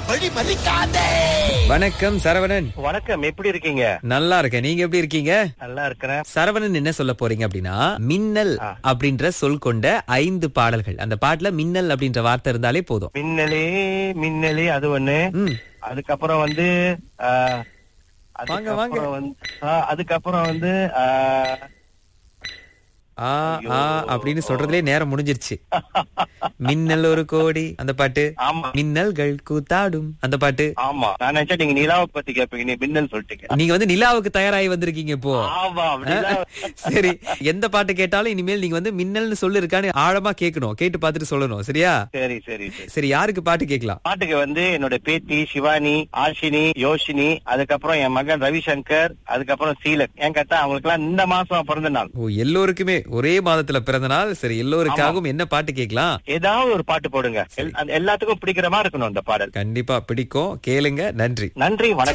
வழி மறிக்காதே வணக்கம் சரவணன் வணக்கம் எப்படி இருக்கீங்க நல்லா இருக்கேன் நீங்க எப்படி இருக்கீங்க நல்லா இருக்கிறேன் சரவணன் என்ன சொல்ல போறீங்க அப்படின்னா மின்னல் அப்படின்ற சொல் கொண்ட ஐந்து பாடல்கள் அந்த பாட்டுல மின்னல் அப்படின்ற வார்த்தை இருந்தாலே போதும் மின்னலே மின்னலே அது ஒண்ணு ம். அதுக்கப்புறம் வந்து ஆ, வாங்க, வாங்க. அதுக்கப்புறம் வந்து ஆ, அதுக்கப்புறம் வந்து ஆ, ஆ ஆ அப்படின்னு சொல்றதுலயே நேரம் முடிஞ்சிருச்சு மின்னல் ஒரு கோடி அந்த பாட்டு ஆமா மின்னல்கள் கூத்தாடும் அந்த பாட்டு ஆமா நான் நினைச்சா நீங்க நிலாவை பத்தி கேட்பீங்க நீ மின்னல் சொல்லிட்டீங்க நீங்க வந்து நிலாவுக்கு தயாராகி வந்திருக்கீங்க இப்போ ஆமா நிலா- சரி எந்த பாட்டு கேட்டாலும் இனிமேல் நீங்க வந்து மின்னல்னு சொல்லு இருக்கான்னு ஆழமா கேட்கணும் கேட்டு பார்த்துட்டு சொல்லணும் சரியா சரி சரி சரி சரி யாருக்கு பாட்டு கேட்கலாம் பாட்டுக்கு வந்து என்னோட பேத்தி சிவானி ஆஷினி யோஷினி அதுக்கப்புறம் என் மகன் ரவிசங்கர் அதுக்கப்புறம் சீலன் என் கத்தா அவங்களுக்கு எல்லாம் இந்த மாசம் பிறந்த நாள் ஓ எல்லோருக்குமே ஒரே மாதத்துல பிறந்த நாள் சரி எல்லோருக்காகவும் என்ன பாட்டு கேட்கலாம் ஏதாவது ஒரு பாட்டு போடுங்க எல்- அது எல்லாத்துக்கும் பிடிக்கிற மாதிரி இருக்கணும் அந்த பாடல் கண்டிப்பா பிடிக்கும் கேளுங்க நன்றி நன்றி வணக்கம்